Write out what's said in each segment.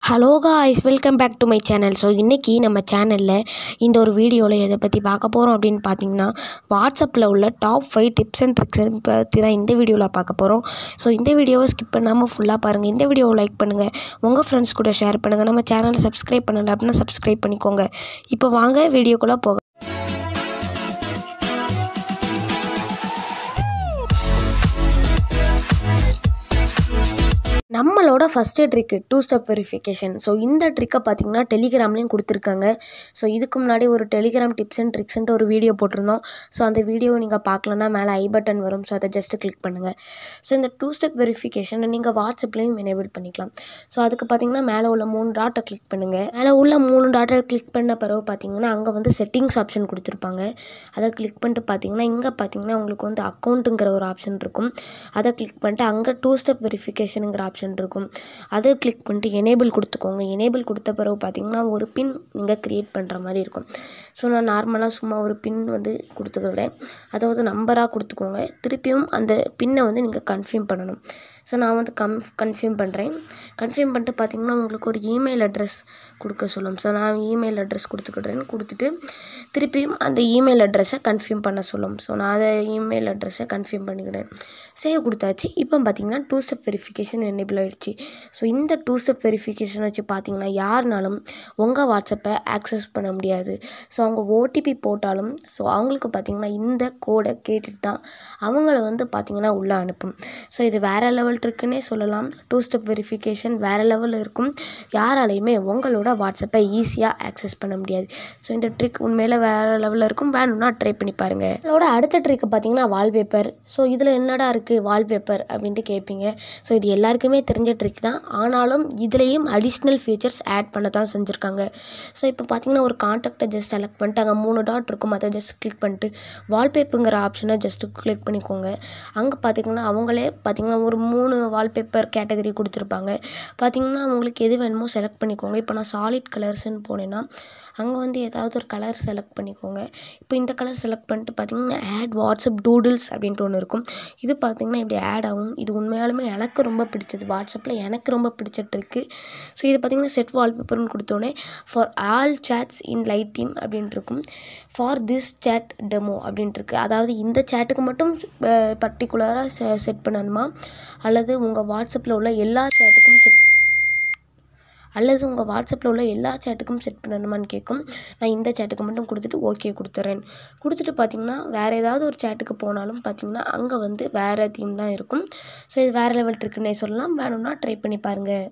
hello guys welcome back to my channel so இன்றைக்கி நம்ம சேனலில் இந்த ஒரு வீடியோவில் எதை பற்றி பார்க்க போகிறோம் அப்படின்னு பார்த்தீங்கன்னா வாட்ஸ்அப்பில் உள்ள top five tips and tricks பற்றி தான் இந்த வீடியோவில் பார்க்க போகிறோம் ஸோ இந்த வீடியோவை ஸ்கிப் பண்ணாமல் ஃபுல்லாக பாருங்கள் இந்த வீடியோவை லைக் பண்ணுங்கள் உங்கள் ஃப்ரெண்ட்ஸ் கூட ஷேர் பண்ணுங்கள் நம்ம சேனலை சப்ஸ்கிரைப் பண்ணலை அப்படின்னா சப்ஸ்கிரைப் பண்ணிக்கோங்க இப்போ வாங்க வீடியோக்குள்ளே போக நம்மளோட first trick two step verification so இந்த ட்ரிக்கை பார்த்தீங்கன்னா டெலிகிராம்லேயும் கொடுத்துருக்காங்க ஸோ இதுக்கு முன்னாடி ஒரு டெலிகிராம் டிப்ஸ் அண்ட் ட்ரிக்ஸ்ன்ட்டு ஒரு வீடியோ போட்டிருந்தோம் ஸோ அந்த வீடியோ நீங்கள் பார்க்கலன்னா மேலே ஐ பட்டன் வரும் ஸோ அதை ஜஸ்ட்டு கிளிக் பண்ணுங்கள் ஸோ இந்த டூ ஸ்டெப் வெரிஃபிகேஷனை நீங்கள் வாட்ஸ்அப்லேயும் எனேபிள் பண்ணிக்கலாம் ஸோ அதுக்கு பார்த்தீங்கன்னா மேலே உள்ள மூணு டாட்டை கிளிக் பண்ணுங்கள் மேலே உள்ள மூணு டாட்டை கிளிக் பண்ண பிறகு பார்த்தீங்கன்னா அங்கே வந்து செட்டிங்ஸ் ஆப்ஷன் கொடுத்துருப்பாங்க அதை கிளிக் பண்ணிட்டு பார்த்தீங்கன்னா இங்கே பார்த்தீங்கன்னா உங்களுக்கு வந்து அக்கௌண்ட்டுங்கிற ஒரு ஆப்ஷன் இருக்கும் அதை கிளிக் பண்ணிட்டு அங்கே டூ ஸ்டெப் வெரிஃபிகேஷனுங்கிற ஆப்ஷன் இருக்கும் அதை கிளிக் பண்ணிட்டு எனேபிள் கொடுத்துக்கோங்க எனேபிள் கொடுத்த பிறகு பார்த்தீங்கன்னா ஒரு பின் நீங்கள் க்ரியேட் பண்ணுற மாதிரி இருக்கும் ஸோ நான் நார்மலாக சும்மா ஒரு பின் வந்து கொடுத்துக்கிறேன் அதாவது நம்பராக கொடுத்துக்கோங்க திருப்பியும் அந்த பின்னை வந்து நீங்கள் கன்ஃபார்ம் பண்ணணும் ஸோ நான் வந்து கம் கன்ஃபார்ம் பண்ணுறேன் கன்ஃபார்ம் பண்ணிட்டு பார்த்தீங்கன்னா உங்களுக்கு ஒரு இமெயில் அட்ரஸ் கொடுக்க சொல்லும் ஸோ நான் இமெயில் அட்ரஸ் கொடுத்துக்கிடுறேன் கொடுத்துட்டு திருப்பியும் அந்த இமெயில் அட்ரஸை கன்ஃபார்ம் பண்ண சொல்லும் ஸோ நான் அதை இமெயில் அட்ரஸை கன்ஃபார்ம் பண்ணிக்கிறேன் சேவ் கொடுத்தாச்சு இப்போ பார்த்தீங்கன்னா டூ ஸ்டெப் வெரிஃபிகேஷன் எனேபிள் ஆகிடுச்சு ஸோ இந்த டூ ஸ்டெப் வெரிஃபிகேஷன் வச்சு பார்த்தீங்கன்னா யாருனாலும் உங்கள் வாட்ஸ்அப்பை ஆக்சஸ் பண்ண முடியாது ஸோ அவங்க ஓடிபி போட்டாலும் ஸோ அவங்களுக்கு பார்த்தீங்கன்னா இந்த கோடை கேட்டுட்டு தான் அவங்கள வந்து பார்த்தீங்கன்னா உள்ளே அனுப்பும் ஸோ இது வேறு லெவல் ட்ரிக்குன்னே சொல்லலாம் டூ ஸ்டெப் வெரிஃபிகேஷன் வேறு லெவலில் இருக்கும் யாராலையுமே உங்களோட வாட்ஸ்அப்பை ஈஸியாக ஆக்சஸ் பண்ண முடியாது ஸோ இந்த ட்ரிக் உண்மையில் வேறு லெவலில் இருக்கும் வேணும்னா ட்ரை பண்ணி பாருங்கள் இதோட அடுத்த ட்ரிக்கு பார்த்தீங்கன்னா வால்பேப்பர் ஸோ இதில் என்னடா இருக்குது வால்பேப்பர் அப்படின்ட்டு கேட்பீங்க ஸோ இது எல்லாருக்குமே தெரிஞ்ச ட்ரிக் தான் ஆனாலும் இதுலேயும் அடிஷ்னல் ஃபீச்சர்ஸ் ஆட் பண்ண தான் செஞ்சுருக்காங்க ஸோ இப்போ பார்த்தீங்கன்னா ஒரு காண்டாக்டை ஜஸ்ட் செலக்ட் பண்ணிட்டு அங்கே மூணு டாட் இருக்கும் அதை ஜஸ்ட் கிளிக் பண்ணிட்டு வால்பேப்புங்கிற ஆப்ஷனை ஜஸ்ட்டு கிளிக் பண்ணிக்கோங்க அங்கே பார்த்தீங்கன்னா அவங்களே பார்த்தீங்கன்னா ஒரு மூணு வால்பேப்பர் கேட்டகரி கொடுத்துருப்பாங்க பார்த்தீங்கன்னா உங்களுக்கு எது வேணுமோ செலக்ட் பண்ணிக்கோங்க இப்போ நான் சாலிட் கலர்ஸ்ன்னு போனேன்னா அங்கே வந்து ஏதாவது ஒரு கலர் செலக்ட் பண்ணிக்கோங்க இப்போ இந்த கலர் செலக்ட் பண்ணிட்டு பார்த்தீங்கன்னா ஆட் வாட்ஸ்அப் டூடில்ஸ் அப்படின்ட்டு ஒன்று இருக்கும் இது பார்த்தீங்கன்னா இப்படி ஆட் ஆகும் இது உண்மையாலுமே எனக்கு ரொம்ப பிடிச்சது வாட்ஸ்அப்பில் எனக்கு ரொம்ப பிடிச்ச ட்ரிக்கு ஸோ இது பார்த்தீங்கன்னா செட் வால்பேப்பர்னு கொடுத்தோடனே for all chats in light theme அப்படின்ட்டு இருக்கும் ஃபார் திஸ் சேட் டெமோ அப்படின்ட்டு இருக்கு அதாவது இந்த சேட்டுக்கு மட்டும் பர்டிகுலராக செ செட் பண்ணணுமா அல்லது உங்கள் வாட்ஸ்அப்பில் உள்ள எல்லா சேட்டுக்கும் செட் அல்லது உங்கள் வாட்ஸ்அப்பில் உள்ள எல்லா சேட்டுக்கும் செட் பண்ணணுமான்னு கேட்கும் நான் இந்த சேட்டுக்கு மட்டும் கொடுத்துட்டு ஓகே கொடுத்துட்றேன் கொடுத்துட்டு பார்த்தீங்கன்னா வேறு ஏதாவது ஒரு சேட்டுக்கு போனாலும் பார்த்தீங்கன்னா அங்கே வந்து வேறு தீம் தான் இருக்கும் ஸோ இது வேறு லெவல் இருக்குன்னே சொல்லலாம் வேணும்னா ட்ரை பண்ணி பாருங்கள்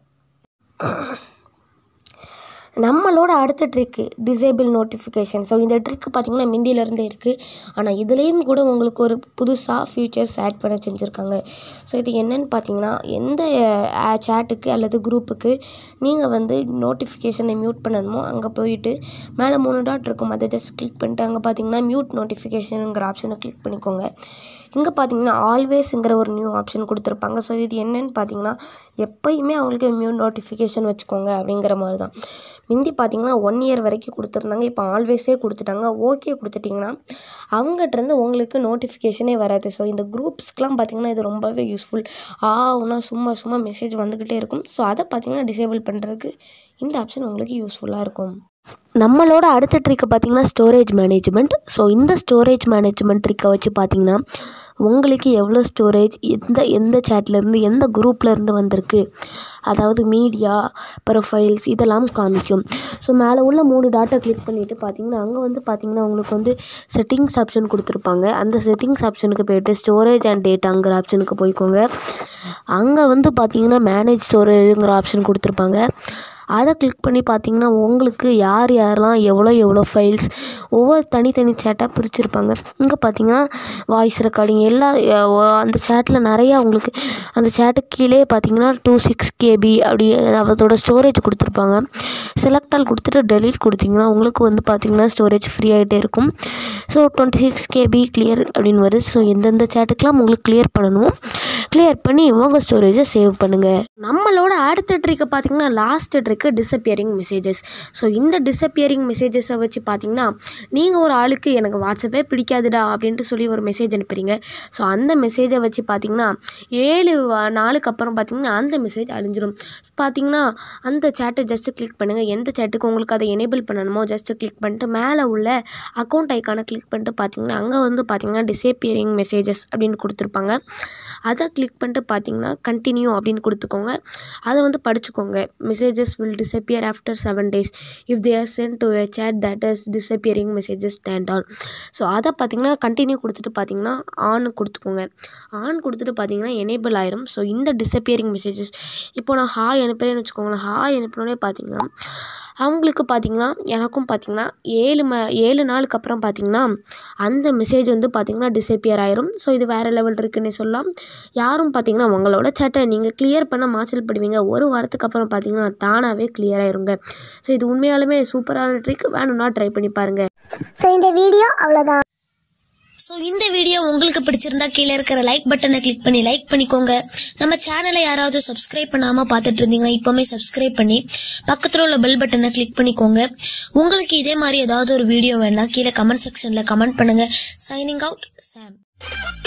நம்மளோட அடுத்த ட்ரிக்கு டிசேபிள் நோட்டிஃபிகேஷன் ஸோ இந்த ட்ரிக்கு பார்த்திங்கன்னா மிந்தியிலேருந்தே இருக்குது ஆனால் இதுலேயும் கூட உங்களுக்கு ஒரு புதுசாக ஃபீச்சர்ஸ் ஆட் பண்ண செஞ்சுருக்காங்க ஸோ இது என்னென்னு பார்த்தீங்கன்னா எந்த சேட்டுக்கு அல்லது குரூப்புக்கு நீங்கள் வந்து நோட்டிஃபிகேஷனை மியூட் பண்ணணுமோ அங்கே போயிட்டு மேலே மூணு டாட் இருக்கும் அதை ஜஸ்ட் கிளிக் பண்ணிட்டு அங்கே பார்த்தீங்கன்னா மியூட் நோட்டிஃபிகேஷனுங்கிற ஆப்ஷனை கிளிக் பண்ணிக்கோங்க இங்கே பார்த்தீங்கன்னா ஆல்வேஸுங்கிற ஒரு நியூ ஆப்ஷன் கொடுத்துருப்பாங்க ஸோ இது என்னென்னு பார்த்தீங்கன்னா எப்போயுமே அவங்களுக்கு மியூட் நோட்டிஃபிகேஷன் வச்சுக்கோங்க அப்படிங்கிற மாதிரி தான் முந்தி பார்த்தீங்கன்னா ஒன் இயர் வரைக்கும் கொடுத்துருந்தாங்க இப்போ ஆல்வேஸே கொடுத்துட்டாங்க ஓகே கொடுத்துட்டிங்கன்னா அவங்ககிட்டருந்து உங்களுக்கு நோட்டிஃபிகேஷனே வராது ஸோ இந்த குரூப்ஸ்க்கெலாம் பார்த்திங்கன்னா இது ரொம்பவே யூஸ்ஃபுல் ஆகுனா சும்மா சும்மா மெசேஜ் வந்துக்கிட்டே இருக்கும் ஸோ அதை பார்த்திங்கன்னா டிசேபிள் பண்ணுறதுக்கு இந்த ஆப்ஷன் உங்களுக்கு யூஸ்ஃபுல்லாக இருக்கும் நம்மளோட அடுத்த ட்ரிக்கு பார்த்திங்கன்னா ஸ்டோரேஜ் மேனேஜ்மெண்ட் ஸோ இந்த ஸ்டோரேஜ் மேனேஜ்மெண்ட் ட்ரிக்கை வச்சு பார்த்திங்கன்னா உங்களுக்கு எவ்வளோ ஸ்டோரேஜ் எந்த எந்த சேட்லேருந்து எந்த குரூப்லேருந்து வந்திருக்கு அதாவது மீடியா ப்ரொஃபைல்ஸ் இதெல்லாம் காமிக்கும் ஸோ மேலே உள்ள மூணு டாட்டை கிளிக் பண்ணிவிட்டு பார்த்தீங்கன்னா அங்கே வந்து பார்த்திங்கன்னா உங்களுக்கு வந்து செட்டிங்ஸ் ஆப்ஷன் கொடுத்துருப்பாங்க அந்த செட்டிங்ஸ் ஆப்ஷனுக்கு போய்ட்டு ஸ்டோரேஜ் அண்ட் டேட்டாங்கிற ஆப்ஷனுக்கு போய்க்கோங்க அங்கே வந்து பார்த்திங்கன்னா மேனேஜ் ஸ்டோரேஜுங்கிற ஆப்ஷன் கொடுத்துருப்பாங்க அதை கிளிக் பண்ணி பார்த்தீங்கன்னா உங்களுக்கு யார் யாரெல்லாம் எவ்வளோ எவ்வளோ ஃபைல்ஸ் ஒவ்வொரு தனித்தனி சேட்டாக பிரிச்சுருப்பாங்க இங்கே பார்த்தீங்கன்னா வாய்ஸ் ரெக்கார்டிங் எல்லா அந்த சேட்டில் நிறையா உங்களுக்கு அந்த சேட்டுக்கு கீழே பார்த்தீங்கன்னா டூ சிக்ஸ் கேபி அப்படி அதோட ஸ்டோரேஜ் கொடுத்துருப்பாங்க செலக்ட் ஆல் கொடுத்துட்டு டெலீட் கொடுத்தீங்கன்னா உங்களுக்கு வந்து பார்த்திங்கன்னா ஸ்டோரேஜ் ஃப்ரீ ஆகிட்டே இருக்கும் so twenty six KB clear அப்படின்னு வருது ஸோ எந்தெந்த சேட்டுக்கெலாம் உங்களுக்கு கிளியர் பண்ணணுமோ கிளியர் பண்ணி உங்கள் ஸ்டோரேஜை சேவ் பண்ணுங்கள் நம்மளோட அடுத்த ட்ரிக்கை பார்த்தீங்கன்னா last trick disappearing messages so இந்த டிஸப்பியரிங் மெசேஜஸை வச்சு பார்த்தீங்கன்னா நீங்கள் ஒரு ஆளுக்கு எனக்கு வாட்ஸ்அப்பே பிடிக்காதுடா அப்படின்ட்டு சொல்லி ஒரு மெசேஜ் அனுப்புறீங்க ஸோ அந்த மெசேஜை வச்சு பார்த்தீங்கன்னா ஏழு வா- நாளுக்கு அப்புறம் பார்த்தீங்கன்னா அந்த மெசேஜ் அழிஞ்சிரும் பார்த்தீங்கன்னா அந்த சேட்டை ஜஸ்ட்டு கிளிக் பண்ணுங்கள் எந்த சேட்டுக்கு உங்களுக்கு அதை எனேபிள் பண்ணணுமோ ஜஸ்ட்டு கிளிக் பண்ணிட்டு மேலே உள்ள அக்கௌண்ட் ஐக்கானை கிளிக் பண்ணிட்டு பார்த்தீங்கன்னா அங்கே வந்து பார்த்தீங்கன்னா டிசேப்பியரிங் மெசேஜஸ் அப்படின்னு கொடுத்துருப்பாங்க அதை கிளிக் பண்ணிட்டு பார்த்தீங்கன்னா கண்டினியூ அப்படின்னு கொடுத்துக்கோங்க அதை வந்து படிச்சுக்கோங்க messages will disappear after seven days if they are sent to a chat that is disappearing messages stand on so அதை பார்த்தீங்கன்னா கண்டினியூ கொடுத்துட்டு பார்த்தீங்கன்னா ஆன் கொடுத்துக்கோங்க ஆன் கொடுத்துட்டு பார்த்தீங்கன்னா எனேபிள் ஆயிரும் ஸோ இந்த டிசப்பியரிங் மெசேஜஸ் இப்போ நான் ஹாய் அனுப்புகிறேன்னு வச்சுக்கோங்களேன் ஹாய் அனுப்பினோடனே பார்த்தீங்கன்னா அவங்களுக்கு பார்த்தீங்கன்னா எனக்கும் பார்த்தீங்கன்னா ஏழு ம ஏழு நாளுக்கு அப்புறம் பார்த்தீங்கன்னா அந்த மெசேஜ் வந்து பார்த்தீங்கன்னா டிசப்பியர் ஆயிரும் ஸோ இது வேறு லெவல் இருக்குன்னு சொல்லலாம் யாரும் பார்த்தீங்கன்னா உங்களோட சேட்டை நீங்கள் கிளியர் பண்ண மாச்சல் படுவீங்க ஒரு வாரத்துக்கு அப்புறம் பார்த்தீங்கன்னா தானாகவே கிளியர் ஆயிருங்க ஸோ இது உண்மையாலுமே சூப்பரான ட்ரிக் வேணும்னா ட்ரை பண்ணி பாருங்கள் ஸோ இந்த வீடியோ அவ்வளோதான் ஸோ இந்த வீடியோ உங்களுக்கு பிடிச்சிருந்தா கீழே இருக்கிற லைக் பட்டனை கிளிக் பண்ணி லைக் பண்ணிக்கோங்க நம்ம சேனலை யாராவது சப்ஸ்கிரைப் பண்ணாம பார்த்துட்டு இருந்தீங்கன்னா இப்போவுமே சப்ஸ்கிரைப் பண்ணி பக்கத்தில் உள்ள பெல் பட்டனை கிளிக் பண்ணிக்கோங்க உங்களுக்கு இதே மாதிரி ஏதாவது ஒரு வீடியோ வேணா கீழே கமெண்ட் செக்ஷன்ல கமெண்ட் பண்ணுங்க சைனிங் அவுட் சாம்